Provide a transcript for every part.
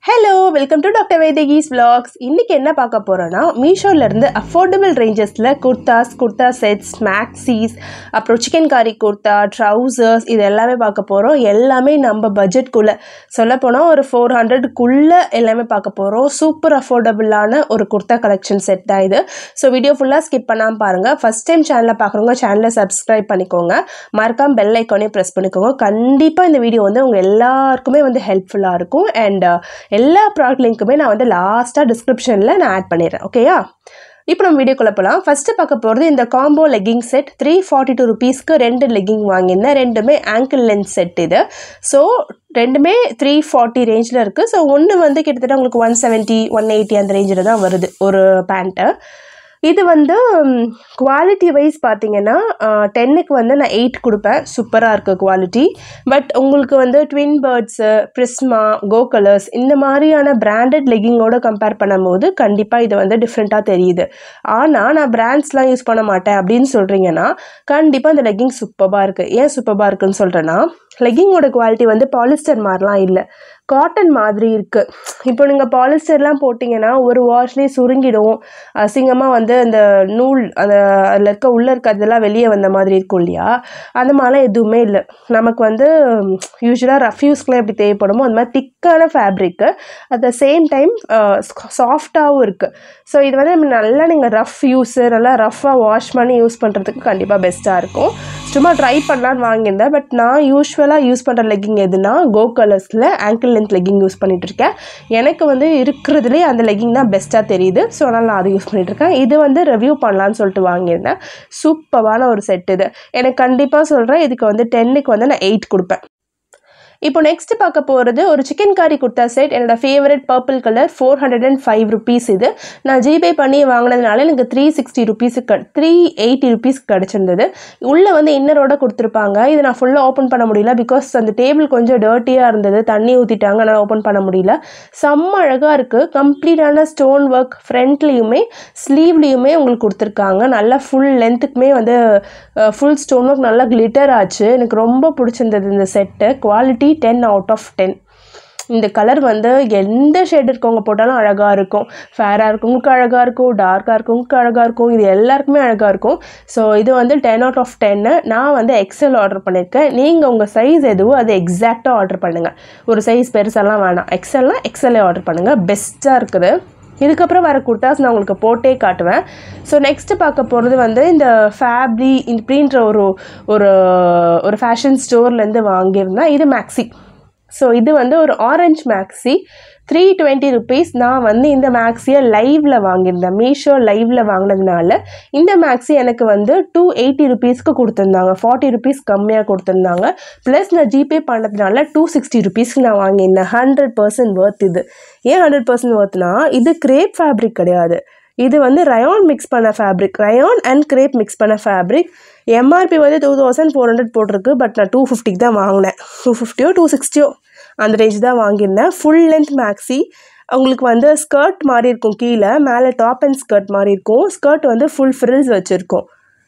hello welcome to doctor Vaidehi's vlogs இன்னைக்கு என்ன பார்க்க போகிறோன்னா மீஷோலேருந்து அஃபோர்டபுள் ரேஞ்சஸில் குர்தாஸ் குர்தா செட்ஸ் மேக்ஸீஸ் அப்புறம் சிக்கன் காரி குர்தா ட்ரௌசர்ஸ் இது எல்லாமே பார்க்க போகிறோம் எல்லாமே நம்ம பட்ஜெட்குள்ளே சொல்லப்போனால் ஒரு ஃபோர் ஹண்ட்ரட்குள்ளே எல்லாமே பார்க்க போகிறோம் சூப்பர் அஃபோர்டபுளான ஒரு குர்தா கலெக்ஷன் செட் தான் இது ஸோ வீடியோ ஃபுல்லாக ஸ்கிப் பண்ணாமல் பாருங்கள் ஃபஸ்ட் டைம் சேனலை பார்க்குறவங்க சேனலை சப்ஸ்கிரைப் பண்ணிக்கோங்க மறக்காம பெல் ஐக்கானே ப்ரெஸ் பண்ணிக்கோங்க கண்டிப்பாக இந்த வீடியோ வந்து உங்கள் எல்லாருக்குமே வந்து ஹெல்ப்ஃபுல்லாக இருக்கும் அண்ட் எல்லா ப்ராடக்ட் லிங்க்குமே நான் வந்து லாஸ்ட்டாக டிஸ்கிரிப்ஷனில் நான் ஆட் பண்ணிடுறேன் ஓகேயா இப்போ நம்ம வீடியோக்குள்ளே போகலாம் ஃபஸ்ட்டு பார்க்க போகிறது இந்த combo legging set three forty two ருபீஸ்க்கு ரெண்டு லெக்கிங் வாங்கியிருந்தேன் ரெண்டுமே ஆங்கிள் லென்த் செட் இது ஸோ ரெண்டுமே த்ரீ ஃபார்ட்டி ரேஞ்சில் இருக்குது ஸோ ஒன்று வந்து கிட்டத்தட்ட உங்களுக்கு ஒன் செவன்ட்டி ஒன் எயிட்டி அந்த ரேஞ்சில் தான் வருது ஒரு பேண்ட்டு இது வந்து குவாலிட்டி வைஸ் பார்த்தீங்கன்னா டென்னுக்கு வந்து நான் எயிட் கொடுப்பேன் சூப்பராக இருக்குது குவாலிட்டி பட் உங்களுக்கு வந்து twin birds Prisma Go Colors இந்த மாதிரியான பிராண்டட் லெக்கிங்கோட கம்பேர் பண்ணும்போது கண்டிப்பாக இது வந்து டிஃப்ரெண்ட்டாக தெரியுது ஆனால் நான் பிராண்ட்ஸ்லாம் யூஸ் பண்ண மாட்டேன் அப்படின்னு சொல்கிறீங்கன்னா கண்டிப்பாக இந்த லெக்கிங் சூப்பராக இருக்குது ஏன் சூப்பராக இருக்குன்னு சொல்கிறேன்னா லெக்கிங்கோட குவாலிட்டி வந்து பாலிஸ்டர் மாதிரிலாம் இல்லை காட்டன் மாதிரி இருக்குது இப்போ நீங்கள் பாலிஸ்டர்லாம் போட்டிங்கன்னா ஒரு வாஷ்லேயே சுருங்கிடும் அசிங்கமாக வந்து அந்த நூல் அந்த அதில் இருக்க உள்ளே இருக்கிறதெல்லாம் வெளியே வந்த மாதிரி இருக்கும் இல்லையா அந்த மாதிரிலாம் எதுவுமே இல்லை நமக்கு வந்து யூஸ்வலாக ரஃப் யூஸ்க்குலாம் எப்படி தேவைப்படுமோ அந்த மாதிரி திக்கான fabric at the same time சாஃப்டாகவும் இருக்குது ஸோ இது வந்து நம்ம நல்லா நீங்கள் ரஃப் யூஸு நல்லா ரஃப்பாக வாஷ் பண்ணி யூஸ் பண்ணுறதுக்கு கண்டிப்பாக பெஸ்ட்டாக இருக்கும் சும்மா ட்ரை பண்ணலான்னு வாங்கியிருந்தேன் பட் நான் யூஸ்வலாக யூஸ் பண்ணுற லெக்கிங் எதுனா கோ கலர்ஸில் ஆங்கிள் லென்த் லெக்கிங் யூஸ் பண்ணிகிட்ருக்கேன் எனக்கு வந்து இருக்கிறதுலே அந்த லெக்கிங் தான் பெஸ்ட்டாக தெரியுது ஸோ அதனால் நான் அதை யூஸ் பண்ணிகிட்ருக்கேன் இது வந்து ரிவ்யூ பண்ணலான்னு சொல்லிட்டு வாங்கியிருந்தேன் சூப்பரான ஒரு செட் இது எனக்கு கண்டிப்பாக சொல்கிறேன் இதுக்கு வந்து டென்னுக்கு வந்து நான் எயிட் கொடுப்பேன் இப்போ நெக்ஸ்ட் பார்க்க போகிறது ஒரு சிக்கன் காரி குர்த்தா செட் என்னோட favourite purple colour four hundred and five rupees இது நான் ஜிபே பண்ணி வாங்கினதுனால எனக்கு த்ரீ சிக்ஸ்டி ருபீஸுக்கு த்ரீ எயிட்டி ருபீஸ்க்கு கிடச்சிருந்தது உள்ளே வந்து இன்னரோட கொடுத்துருப்பாங்க இதை நான் ஃபுல்லாக ஓப்பன் பண்ண முடியல பிகாஸ் அந்த டேபிள் கொஞ்சம் டர்ட்டியாக இருந்தது தண்ணி ஊற்றிட்டாங்க அதனால் ஓப்பன் பண்ண முடியல செம்ம அழகாக இருக்குது கம்ப்ளீட்டான ஸ்டோன் ஒர்க் ஃப்ரண்ட்லேயுமே ஸ்லீவ்லேயுமே உங்களுக்கு கொடுத்துருக்காங்க நல்லா ஃபுல் லென்த்துக்குமே வந்து ஃபுல் ஸ்டோன் ஒர்க் நல்லா கிளிட்டர் ஆச்சு எனக்கு ரொம்ப பிடிச்சிருந்தது இந்த set quality ten out of ten இந்த கலர் வந்து எந்த ஷேட் இருக்கவங்க போட்டாலும் அழகாக இருக்கும் ஃபேராக இருக்கவங்களுக்கு அழகாக இருக்கும் டார்க்காக இருக்கவங்களுக்கு அழகாக இருக்கும் இது எல்லாருக்குமே அழகாக இருக்கும் ஸோ இது வந்து டென் அவுட் ஆஃப் டென்னு நான் வந்து எக்ஸல் ஆர்டர் பண்ணியிருக்கேன் நீங்கள் உங்கள் சைஸ் எதுவோ அதை எக்ஸாக்டாக ஆர்டர் பண்ணுங்கள் ஒரு சைஸ் பெருசெல்லாம் வேணாம் எக்ஸல்னால் எக்ஸலே ஆர்டர் பண்ணுங்கள் பெஸ்ட்டாக இருக்குது இதுக்கப்புறம் வர குர்தாஸ் நான் உங்களுக்கு போட்டே காட்டுவேன் ஸோ நெக்ஸ்ட்டு பார்க்க போகிறது வந்து இந்த ஃபேப்ரி இப்படின்ற ஒரு ஒரு ஒரு ஃபேஷன் ஸ்டோர்லேருந்து வாங்கியிருந்தேன் இது மேக்ஸி ஸோ இது வந்து ஒரு orange maxi three twenty rupees நான் வந்து இந்த மேக்ஸியை லைவில் வாங்கியிருந்தேன் மீஷோ லைவில் வாங்கினதுனால இந்த மேக்ஸி எனக்கு வந்து டூ எயிட்டி ருபீஸ்க்கு கொடுத்துருந்தாங்க ஃபார்ட்டி ருபீஸ் கம்மியாக கொடுத்துருந்தாங்க ப்ளஸ் நான் ஜிபே பண்ணதுனால டூ சிக்ஸ்டி ருபீஸ்க்கு நான் வாங்கியிருந்தேன் ஹண்ட்ரட் பர்சன்ட் ஒர்த் இது ஏன் ஹண்ட்ரட் பர்சன்ட் ஒர்த்னா இது கிரேப் ஃபேப்ரிக் கிடையாது இது வந்து ரயான் மிக்ஸ் பண்ண fabric rayon and crepe mix பண்ண ஃபேப்ரிக் எம்ஆர்பி வந்து டூ தௌசண்ட் ஃபோர் ஹண்ட்ரட் போட்டிருக்கு பட் நான் டூ ஃபிஃப்டிக்கு தான் வாங்கினேன் டூ ஃபிஃப்டியோ டூ சிக்ஸ்டியோ அந்த ரேஞ்ச் தான் வாங்கியிருந்தேன் ஃபுல் லென்த் மேக்ஸி உங்களுக்கு வந்து ஸ்கர்ட் மாதிரி இருக்கும் கீழே மேலே டாப் அண்ட் ஸ்கர்ட் மாதிரி இருக்கும் ஸ்கர்ட் வந்து ஃபுல் ஃப்ரில்ஸ் வச்சுருக்கோம்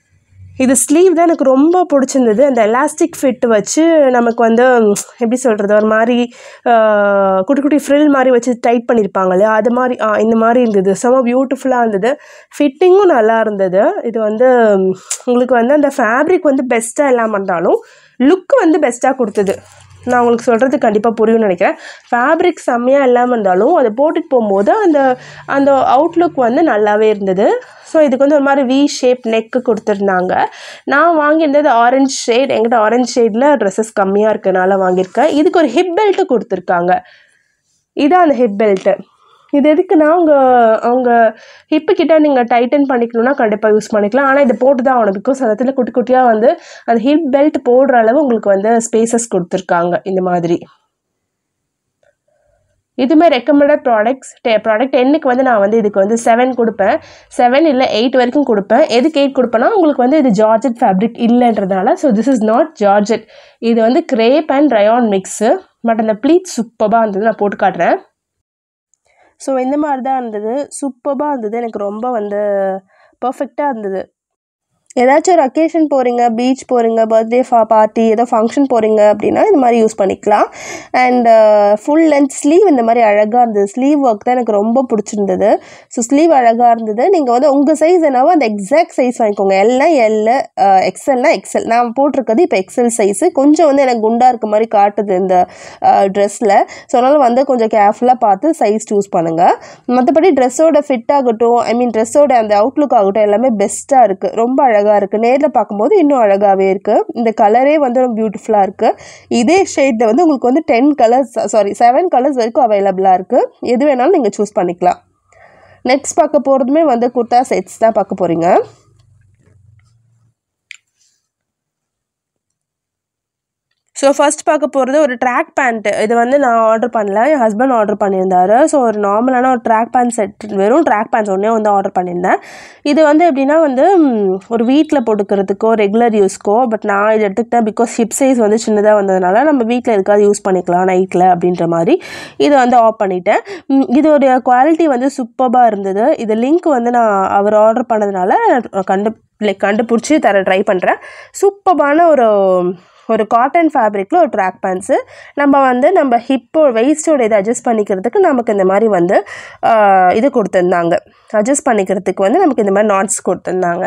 இது ஸ்லீவ் தான் எனக்கு ரொம்ப பிடிச்சிருந்தது அந்த எலாஸ்டிக் ஃபிட் வச்சு நமக்கு வந்து எப்படி சொல்கிறது ஒரு மாதிரி குட்டி குட்டி ஃப்ரில் மாதிரி வச்சு டைட் பண்ணியிருப்பாங்க இல்லையா அது மாதிரி இந்த மாதிரி இருந்தது செம்ம பியூட்டிஃபுல்லாக இருந்தது ஃபிட்டிங்கும் நல்லா இருந்தது இது வந்து உங்களுக்கு வந்து அந்த ஃபேப்ரிக் வந்து பெஸ்ட்டாக இல்லாமல் இருந்தாலும் லுக் வந்து பெஸ்ட்டாக கொடுத்தது நான் உங்களுக்கு சொல்கிறது கண்டிப்பாக புரியும்னு நினைக்கிறேன் ஃபேப்ரிக் செம்மையாக இல்லாமல் இருந்தாலும் அதை போட்டுட்டு போகும்போது அந்த அந்த அவுட்லுக் வந்து நல்லாவே இருந்தது ஸோ இதுக்கு வந்து ஒரு மாதிரி வி ஷேப் நெக்கு கொடுத்துருந்தாங்க நான் வாங்கியிருந்தது ஆரஞ்ச் ஷேட் எங்கிட்ட ஆரஞ்ச் ஷேடில் ட்ரெஸ்ஸஸ் கம்மியாக இருக்கனால வாங்கியிருக்கேன் இதுக்கு ஒரு ஹிப் பெல்ட்டு கொடுத்துருக்காங்க இதான் அந்த ஹிப் பெல்ட்டு இது எதுக்குன்னா அவங்க அவங்க ஹிப்பு கிட்ட நீங்கள் டைட்டன் பண்ணிக்கணும்னா கண்டிப்பாக யூஸ் பண்ணிக்கலாம் ஆனால் இதை போட்டு தான் ஆகணும் பிகாஸ் அந்த இடத்துல குட்டி குட்டியாக வந்து அந்த ஹிப் பெல்ட் போடுற அளவு உங்களுக்கு வந்து ஸ்பேசஸ் கொடுத்துருக்காங்க இந்த மாதிரி இதுவுமே ரெக்கமெண்டட் ப்ராடக்ட்ஸ் டெ ப்ராடக்ட் டென்னுக்கு வந்து நான் வந்து இதுக்கு வந்து செவன் கொடுப்பேன் செவன் இல்லை எயிட் வரைக்கும் கொடுப்பேன் எதுக்கு எயிட் கொடுப்பேன்னா உங்களுக்கு வந்து இது ஜார்ஜெட் ஃபேப்ரிக் இல்லைன்றதுனால so this is not georgette இது வந்து crepe and rayon mix but அந்த ப்ளீட் சூப்பராக இருந்தது நான் போட்டு காட்டுறேன் ஸோ இந்த மாதிரி தான் இருந்தது சூப்பராக இருந்தது எனக்கு ரொம்ப வந்து பர்ஃபெக்டாக இருந்தது ஏதாச்சும் ஒரு அக்கேஷன் போகிறீங்க பீச் போகிறீங்க பர்த்டே ஃபா பார்ட்டி ஏதோ ஃபங்க்ஷன் போகிறீங்க அப்படின்னா இந்த மாதிரி யூஸ் பண்ணிக்கலாம் அண்ட் ஃபுல் லென்த் ஸ்லீவ் இந்த மாதிரி அழகாக இருந்தது ஸ்லீவ் ஒர்க் தான் எனக்கு ரொம்ப பிடிச்சிருந்தது ஸோ ஸ்லீவ் அழகாக இருந்தது நீங்கள் வந்து உங்கள் சைஸ் என்னவோ அந்த எக்ஸாக்ட் சைஸ் வாங்கிக்கோங்க எல்னா எல் எக்ஸல்னா எக்ஸல் நான் போட்டிருக்கிறது இப்போ எக்ஸல் சைஸு கொஞ்சம் வந்து எனக்கு குண்டாக இருக்க மாதிரி காட்டுது இந்த ட்ரெஸ்ஸில் ஸோ அதனால் வந்து கொஞ்சம் கேர்ஃபுல்லாக பார்த்து சைஸ் சூஸ் பண்ணுங்கள் மற்றபடி ட்ரெஸ்ஸோட ஃபிட் ஆகட்டும் ஐ மீன் ட்ரெஸ்ஸோட அந்த அவுட்லுக் ஆகட்டும் எல்லாமே பெஸ்ட்டாக இருக்குது ரொம்ப அழகாக இருக்குது நேரில் பார்க்கும்போது இன்னும் அழகாகவே இருக்குது இந்த கலரே வந்து ரொம்ப பியூட்டிஃபுல்லாக இருக்குது இதே ஷேடில் வந்து உங்களுக்கு வந்து ten colours sorry seven colours வரைக்கும் அவைலபிளாக இருக்குது எது வேணாலும் நீங்கள் சூஸ் பண்ணிக்கலாம் நெக்ஸ்ட் பார்க்க போகிறதுமே வந்து குர்தா செட்ஸ் தான் பார்க்க போகிறீங்க ஸோ ஃபர்ஸ்ட் பார்க்க போகிறது ஒரு ட்ராக் பேண்ட்டு இது வந்து நான் ஆர்டர் பண்ணல என் ஹஸ்பண்ட் ஆர்டர் பண்ணியிருந்தாரு ஸோ ஒரு நார்மலான ஒரு ட்ராக் பேண்ட் செட் வெறும் ட்ராக் பேண்ட்ஸ் ஒன்றே வந்து ஆர்டர் பண்ணியிருந்தேன் இது வந்து எப்படின்னா வந்து ம், ஒரு வீட்டில் போட்டுக்கிறதுக்கோ ரெகுலர் யூஸ்க்கோ பட் நான் இது எடுத்துக்கிட்டேன் பிகாஸ் ஹிப் சைஸ் வந்து சின்னதாக வந்ததுனால நம்ம வீட்டில் எதுக்காவது யூஸ் பண்ணிக்கலாம் நைட்டில் அப்படின்ற மாதிரி இது வந்து ஆஃப் பண்ணிட்டேன் ம், இதோடைய குவாலிட்டி வந்து சூப்பராக இருந்தது இது லிங்க் வந்து நான் அவர் ஆர்டர் பண்ணதுனால கண்டு லைக் கண்டுபிடிச்சி தர ட்ரை பண்ணுறேன் சூப்பரான ஒரு ஒரு காட்டன் ஃபேப்ரிக்கில் ஒரு ட்ராக் பேண்ட்ஸு நம்ம வந்து நம்ம ஹிப்போ வெயிஸ்டோட இதை அட்ஜஸ்ட் பண்ணிக்கிறதுக்கு நமக்கு இந்த மாதிரி வந்து ஆஹ், இது கொடுத்துருந்தாங்க அட்ஜஸ்ட் பண்ணிக்கிறதுக்கு வந்து நமக்கு இந்த மாதிரி நாட்ஸ் கொடுத்துருந்தாங்க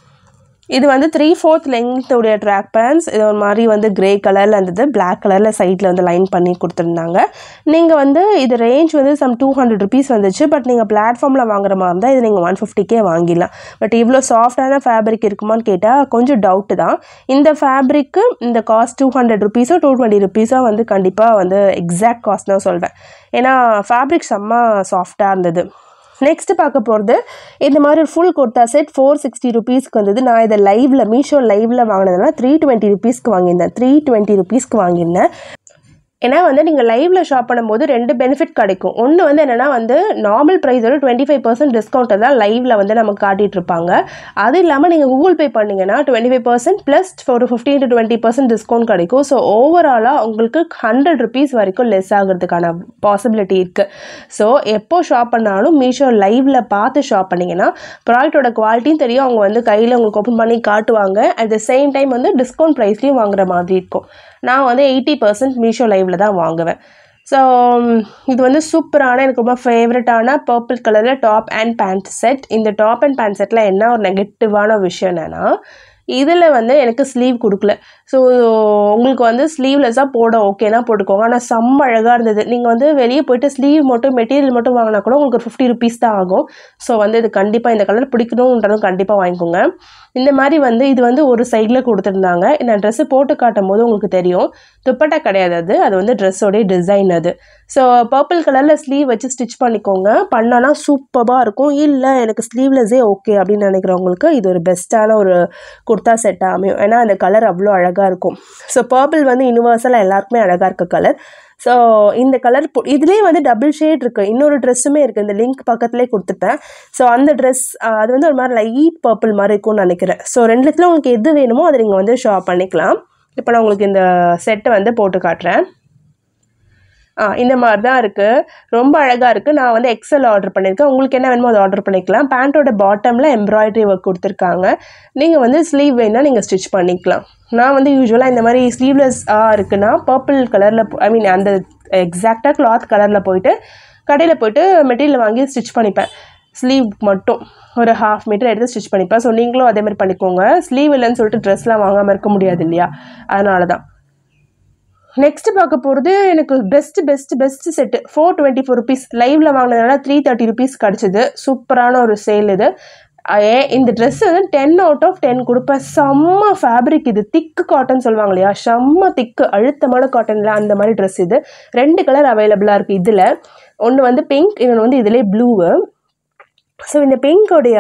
இது வந்து த்ரீ ஃபோர்த் லெங்க்த்துடைய ட்ராக் பேண்ட்ஸ் இது ஒரு மாதிரி வந்து கிரே கலரில் இருந்தது Black கலரில் சைடில் வந்து லைன் பண்ணி கொடுத்துருந்தாங்க நீங்கள் வந்து இது ரேஞ்ச் வந்து சம் டூ ஹண்ட்ரட் ருபீஸ் வந்துச்சு பட் நீங்கள் பிளாட்ஃபார்மில் வாங்குற மாதிரி இருந்தால் இது நீங்கள் ஒன் ஃபிஃப்டிக்கே வாங்கிடலாம் பட் இவ்வளோ சாஃப்டான ஃபேப்ரிக் இருக்குமான்னு கேட்டால் கொஞ்சம் டவுட்டு தான் இந்த ஃபேப்ரிக்கு இந்த காஸ்ட் டூ ஹண்ட்ரட் ருபீஸோ டூ டுவெண்ட்டி ருபீஸோ வந்து கண்டிப்பாக வந்து எக்ஸாக்ட் காஸ்ட் தான் சொல்வேன் ஏன்னா ஃபேப்ரிக் செம்ம சாஃப்டாக இருந்தது நெக்ஸ்ட் பார்க்க போகிறது இந்த மாதிரி ஒரு full kurta set four sixty ருபீஸ்க்கு வந்தது நான் இதை லைவில் மீஷோ லைவில் வாங்கினதுனால த்ரீ டுவெண்ட்டி ருபீஸ்க்கு வாங்கியிருந்தேன் த்ரீ டுவெண்ட்டி ருபீஸ்க்கு வாங்கியிருந்தேன் ஏன்னா வந்து நீங்கள் லைவில் ஷாப் பண்ணும்போது ரெண்டு பெனிஃபிட் கிடைக்கும் ஒன்று வந்து என்னென்னா வந்து நார்மல் ப்ரைஸோட டுவெண்ட்டி ஃபைவ் பர்சன்ட் டிஸ்கவுண்ட்டை தான் லைவில் வந்து நமக்கு காட்டிட்டு இருப்பாங்க அது இல்லாமல் நீங்கள் கூகுள் பே பண்ணீங்கன்னா டுவெண்ட்டி ஃபைவ் பர்சன்ட் ப்ளஸ் ஒரு fifteen to twenty percent discount கிடைக்கும் ஸோ ஓவராலாக உங்களுக்கு ஹண்ட்ரட் ருபீஸ் வரைக்கும் லெஸ் ஆகிறதுக்கான பாசிபிலிட்டி இருக்குது ஸோ எப்போ ஷாப் பண்ணாலும் மீஷோ லைவில் பார்த்து ஷாப் பண்ணிங்கன்னா ப்ராடக்ட்டோட குவாலிட்டியும் தெரியும் அவங்க வந்து கையில் உங்களுக்கு ஓப்பன் பண்ணி காட்டுவாங்க அட் த சேம் டைம் வந்து டிஸ்கவுண்ட் ப்ரைஸ்லையும் வாங்குற மாதிரி இருக்கும் நான் வந்து எயிட்டி பர்சன்ட் மீஷோ லைவில் தான் வாங்குவேன் ஸோ இது வந்து சூப்பரான எனக்கு ரொம்ப ஃபேவரட்டான பர்பிள் கலரில் டாப் அண்ட் பேண்ட் செட் இந்த டாப் அண்ட் பேண்ட் செட்டில் என்ன ஒரு நெகட்டிவான விஷயம் என்னென்னா இதில் வந்து எனக்கு ஸ்லீவ் கொடுக்கல ஸோ உங்களுக்கு வந்து ஸ்லீவ்லெஸ்ஸாக போட ஓகேனா போட்டுக்கோங்க ஆனால் செம்ம அழகாக இருந்தது நீங்கள் வந்து வெளியே போயிட்டு ஸ்லீவ் மட்டும் மெட்டீரியல் மட்டும் வாங்கினா கூட உங்களுக்கு ஒரு ஃபிஃப்டி ருபீஸ் தான் ஆகும் ஸோ வந்து இது கண்டிப்பாக இந்த கலர் பிடிக்கணுன்றதும் கண்டிப்பாக வாங்கிக்கோங்க இந்த மாதிரி வந்து இது வந்து ஒரு சைடில் கொடுத்துருந்தாங்க நான் ட்ரெஸ்ஸு போட்டு காட்டும் போது உங்களுக்கு தெரியும் துப்பட்டா கிடையாது அது அது வந்து ட்ரெஸ்ஸோடைய டிசைன் அது ஸோ பர்பிள் கலரில் ஸ்லீவ் வச்சு ஸ்டிச் பண்ணிக்கோங்க பண்ணனா சூப்பராக இருக்கும் இல்லை எனக்கு ஸ்லீவ்லெஸ்ஸே ஓகே அப்படின்னு நினைக்கிறவங்களுக்கு இது ஒரு பெஸ்ட்டான ஒரு குர்தா செட் அமையும் ஏன்னா அந்த கலர் அவ்வளோ அழகாக இருக்கும் ஸோ பர்பிள் வந்து யூனிவர்சலாக எல்லாருக்குமே அழகாக இருக்க கலர் ஸோ இந்த கலர் இதுலேயே வந்து டபுள் ஷேட் இருக்குது இன்னொரு ட்ரெஸ்ஸுமே இருக்குது இந்த லிங்க் பக்கத்துலேயே கொடுத்துட்டேன் ஸோ அந்த ட்ரெஸ் அது வந்து ஒரு மாதிரி லைட் பர்பிள் மாதிரி இருக்கும்னு நினைக்கிறேன் ஸோ ரெண்டுத்துல உங்களுக்கு எது வேணுமோ அதை நீங்கள் வந்து ஷாப் பண்ணிக்கலாம் இப்போ நான் உங்களுக்கு இந்த செட்டை வந்து போட்டு காட்டுறேன் ஆ இந்த மாதிரி தான் இருக்குது ரொம்ப அழகாக இருக்குது நான் வந்து எக்ஸல் ஆர்டர் பண்ணியிருக்கேன் உங்களுக்கு என்ன வேணுமோ அதை ஆர்டர் பண்ணிக்கலாம் பேண்ட்டோட பாட்டமில் எம்ப்ராய்டரி ஒர்க் கொடுத்துருக்காங்க நீங்கள் வந்து ஸ்லீவ் வேணால் நீங்கள் ஸ்டிச் பண்ணிக்கலாம் நான் வந்து யூஸ்வலாக இந்த மாதிரி ஸ்லீவ்லெஸ் இருக்குன்னா பர்பிள் கலரில் ஐ மீன் அந்த எக்ஸாக்டாக கிளாத் கலரில் போயிட்டு கடையில் போயிட்டு மெட்டீரியல் வாங்கி ஸ்டிச் பண்ணிப்பேன் ஸ்லீவ் மட்டும் ஒரு ஹாஃப் மீட்டர் எடுத்து ஸ்டிச் பண்ணிப்பேன் ஸோ நீங்களும் அதே மாதிரி பண்ணிக்கோங்க ஸ்லீவ் இல்லைன்னு சொல்லிட்டு ட்ரெஸ்லாம் வாங்காமல் இருக்க முடியாது இல்லையா அதனால தான் நெக்ஸ்ட் பார்க்க போகிறது எனக்கு best best best set four twenty four rupees லைவ்ல வாங்கினதுனால த்ரீ தேர்ட்டி ருபீஸ் கிடச்சிது சூப்பரான ஒரு சேல் இது ஏ இந்த ட்ரெஸ் வந்து டென் அவுட் ஆஃப் டென் கொடுப்பேன் செம்ம ஃபேப்ரிக் இது திக்கு காட்டன் சொல்லுவாங்க இல்லையா செம்ம திக்கு அழுத்தமான காட்டனில் அந்த மாதிரி ட்ரெஸ் இது ரெண்டு கலர் அவைலபிளாக இருக்குது இதில் ஒன்று வந்து பிங்க் இன்னொன்று வந்து இதிலே ப்ளூவு ஸோ இந்த பிங்கோடைய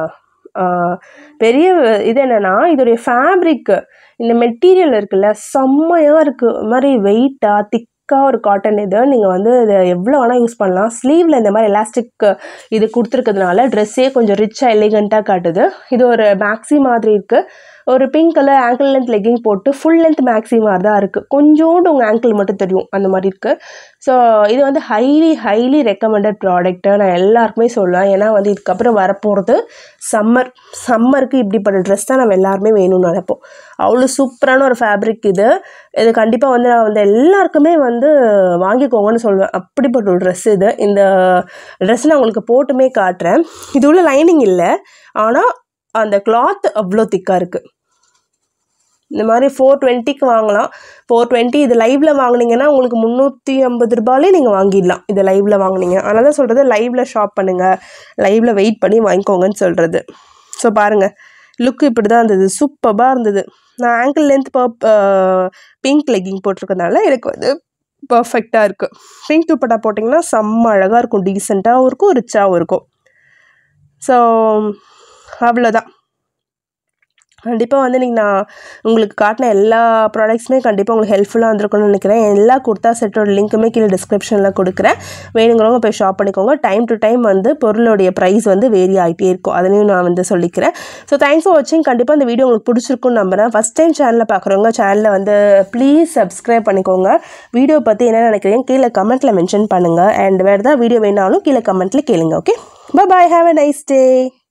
பெரிய இது என்னென்னா இதோடைய ஃபேப்ரிக் இந்த மெட்டீரியல் இருக்குல்ல செம்மையாக இருக்குது ஒரு மாதிரி வெயிட்டாக திக்காக ஒரு காட்டன் இது நீங்கள் வந்து இதை எவ்வளோ வேணால் யூஸ் பண்ணலாம் ஸ்லீவில் இந்த மாதிரி எலாஸ்டிக் இது கொடுத்துருக்கிறதுனால ட்ரெஸ்ஸே கொஞ்சம் ரிச்சாக எலிகண்ட்டாக காட்டுது இது ஒரு மேக்ஸி மாதிரி இருக்குது ஒரு pink colour ankle length legging போட்டு ஃபுல் லென்த் மேக்ஸி மாதிரி தான் இருக்குது கொஞ்சோண்டு உங்கள் ஆங்கிள் மட்டும் தெரியும் அந்த மாதிரி இருக்குது ஸோ இது வந்து ஹைலி ஹைலி ரெக்கமெண்டட் ப்ராடக்ட்டு நான் எல்லாருக்குமே சொல்லுவேன் ஏன்னா வந்து இதுக்கப்புறம் வரப்போகிறது சம்மர் சம்மருக்கு இப்படிப்பட்ட ட்ரெஸ் தான் நம்ம எல்லாருமே வேணும்னு நினைப்போம் அவ்வளோ சூப்பரான ஒரு ஃபேப்ரிக் இது இது கண்டிப்பாக வந்து நான் வந்து எல்லாருக்குமே வந்து வாங்கிக்கோங்கன்னு சொல்லுவேன் அப்படிப்பட்ட ஒரு ட்ரெஸ் இது இந்த ட்ரெஸ் நான் உங்களுக்கு போட்டுமே காட்டுறேன் இது உள்ள லைனிங் இல்லை ஆனால் அந்த கிளாத் அவ்வளோ திக்காக இருக்குது இந்த மாதிரி ஃபோர் டுவெண்ட்டிக்கு வாங்கலாம் ஃபோர் டுவெண்ட்டி இது லைவில் வாங்குனீங்கன்னா உங்களுக்கு முந்நூற்றி ஐம்பது ரூபாயிலே நீங்கள் வாங்கிடலாம் இது லைவில் வாங்குனீங்க அதனால தான் சொல்கிறது லைவில் ஷாப் பண்ணுங்கள் லைவில் வெயிட் பண்ணி வாங்கிக்கோங்கன்னு சொல்கிறது ஸோ பாருங்கள் லுக் இப்படி தான் இருந்தது சூப்பராக இருந்தது நான் ஆங்கிள் லென்த் பிங்க் லெக்கிங் போட்டிருக்கனால எனக்கு வந்து பர்ஃபெக்டாக இருக்குது பிங்க் துப்பட்டா போட்டிங்கன்னா செம்ம அழகாக இருக்கும் டீசெண்டாகவும் இருக்கும் ரிச்சாகவும் இருக்கும் ஸோ அவ்வளோதான் கண்டிப்பாக வந்து நீங்கள் நான் உங்களுக்கு காட்டின எல்லா ப்ராடக்ட்ஸுமே கண்டிப்பாக உங்களுக்கு ஹெல்ப்ஃபுல்லாக இருந்திருக்கும்னு நினைக்கிறேன் எல்லா குர்த்தா செட்டோட லிங்க்குமே கீழே டிஸ்கிரிப்ஷனில் கொடுக்குறேன் வேணுங்கிறவங்க போய் ஷாப் பண்ணிக்கோங்க டைம் டு டைம் வந்து பொருளுடைய ப்ரைஸ் வந்து வேரி ஆகிட்டே இருக்கும் அதையும் நான் வந்து சொல்லிக்கிறேன் ஸோ தேங்க்ஸ் ஃபார் வாட்சிங் கண்டிப்பாக இந்த வீடியோ உங்களுக்கு பிடிச்சிருக்குன்னு நம்புறேன் ஃபஸ்ட் டைம் சேனலில் பார்க்குறவங்க சேனலில் வந்து ப்ளீஸ் சப்ஸ்கிரைப் பண்ணிக்கோங்க வீடியோ பற்றி என்ன நினைக்கிறீங்க கீழே கமெண்ட்டில் மென்ஷன் பண்ணுங்கள் அண்ட் வேறு ஏதாவது வீடியோ வேணாலும் கீழே கமெண்ட்டில் கேளுங்க okay bye have a nice day